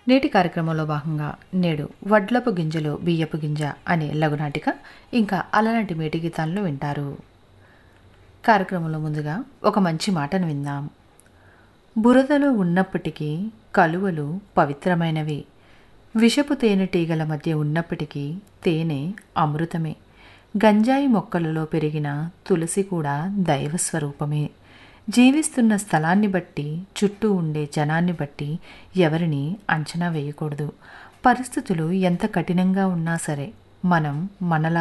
నేటి కార్యక్రమంలో భాగంగా నేడు వడ్లపు గింజలు బియ్యపు గింజ అనే లఘునాటిక ఇంకా అలనాటి మేటి గీతాలను వింటారు కార్యక్రమంలో ముందుగా ఒక మంచి మాటను విందాం బురదలో ఉన్నప్పటికీ కలువలు పవిత్రమైనవి విషపు తేనెటీగల మధ్య ఉన్నప్పటికీ తేనె అమృతమే గంజాయి మొక్కలలో పెరిగిన తులసి కూడా దైవ స్వరూపమే జీవిస్తున్న స్థలాన్ని బట్టి చుట్టూ ఉండే జనాన్ని బట్టి ఎవరిని అంచనా వేయకూడదు పరిస్థితులు ఎంత కఠినంగా ఉన్నా సరే మనం మనలా